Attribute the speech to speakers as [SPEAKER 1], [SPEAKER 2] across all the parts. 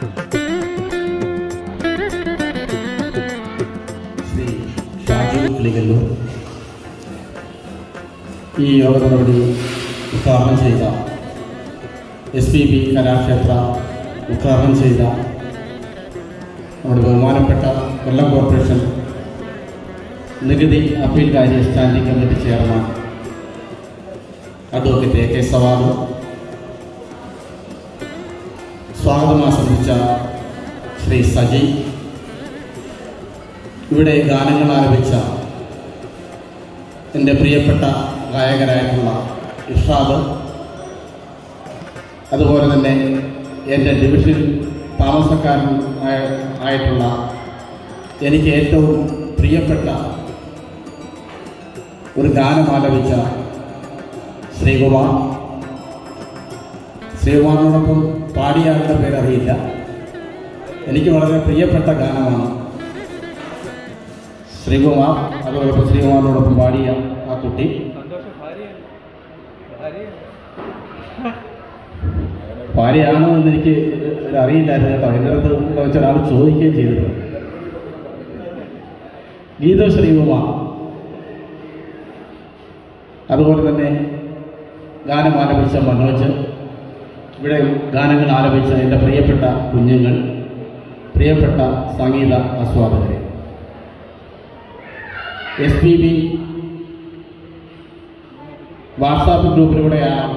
[SPEAKER 1] ശ്രീ ഷാജു കിളികല്ലൂർ ഈ യോഗ നടപടി ഉദ്ഘാടനം ചെയ്ത എസ് പി ബി കലാക്ഷേത്ര ഉദ്ഘാടനം ചെയ്ത നമ്മുടെ ബഹുമാനപ്പെട്ട കൊല്ലം കോർപ്പറേഷൻ നികുതി അപ്പീൽ കാര്യ standing committee chairman advocate A K Sawad സ്വാഗതം ആശംസിച്ച ശ്രീ സജി ഇവിടെ ഗാനങ്ങൾ ആലപിച്ച എൻ്റെ പ്രിയപ്പെട്ട ഗായകരായിട്ടുള്ള ഇർഷാദ് അതുപോലെ തന്നെ എൻ്റെ ഡിവിഷൻ താമസക്കാരൻ ആയ- ആയിട്ടുള്ള എനിക്ക് ഏറ്റവും പ്രിയപ്പെട്ട ഒരു ഗാനം ആലപിച്ച ശ്രീകുമാർ ശ്രീകുമാറിനോടൊപ്പം പാടിയ ആളുടെ പേരറിയില്ല എനിക്ക് വളരെ പ്രിയപ്പെട്ട ഗാനമാണ് ശ്രീകുമാർ അതോടൊപ്പം ശ്രീകുമാറിനോടൊപ്പം പാടിയ ആ കുട്ടി ഭാര്യയാണോ എന്ന് എനിക്ക് ഒരു അറിയില്ലായിരുന്നു കേട്ടോ എൻ്റെ അടുത്ത് വെച്ച ഒരാൾ ചോദിക്കുകയും ചെയ്തിട്ടുണ്ട് ഗീത ശ്രീകുമാർ അതുപോലെ തന്നെ ഗാനം ആലപിച്ച മനോജ് ഇവിടെ ഗാനങ്ങൾ ആലപിച്ച എൻ്റെ പ്രിയപ്പെട്ട കുഞ്ഞുങ്ങൾ പ്രിയപ്പെട്ട സംഗീത ആസ്വാദകരെ എസ് പി ബി വാട്സാപ്പ് ഗ്രൂപ്പിലൂടെയാണ്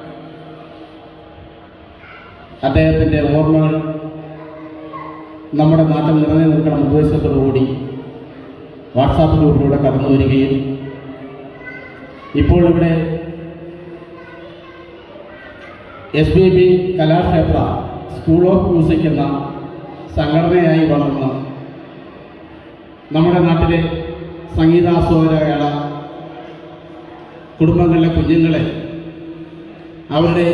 [SPEAKER 1] അദ്ദേഹത്തിൻ്റെ ഓർമ്മകൾ നമ്മുടെ നാട്ടിൽ നിറഞ്ഞു നിൽക്കണം ഉദ്ദേശത്തോടുകൂടി വാട്സാപ്പ് ഗ്രൂപ്പിലൂടെ കടന്നു വരികയും ഇപ്പോൾ ഇവിടെ S B B Kalakshetra school of music എന്ന സംഘടനയായി വളർന്ന് നമ്മുടെ നാട്ടിലെ സംഗീതാസ്വാദകരായ കുടുംബങ്ങളിലെ കുഞ്ഞുങ്ങളെ അവരുടെ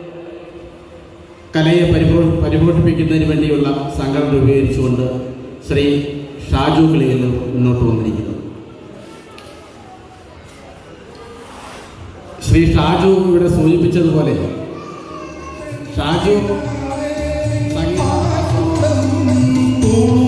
[SPEAKER 1] കലയെ പരിപോ പരിപോഷിപ്പിക്കുന്നതിന് വേണ്ടിയുള്ള സംഘടന രൂപീകരിച്ചുകൊണ്ട് ശ്രീ ഷാജു കിളിയിൽ മുന്നോട്ട് വന്നിരിക്കുന്നു ശ്രീ ഷാജു ഇവിടെ സൂചിപ്പിച്ചതുപോലെ ഷാജു സംഗീത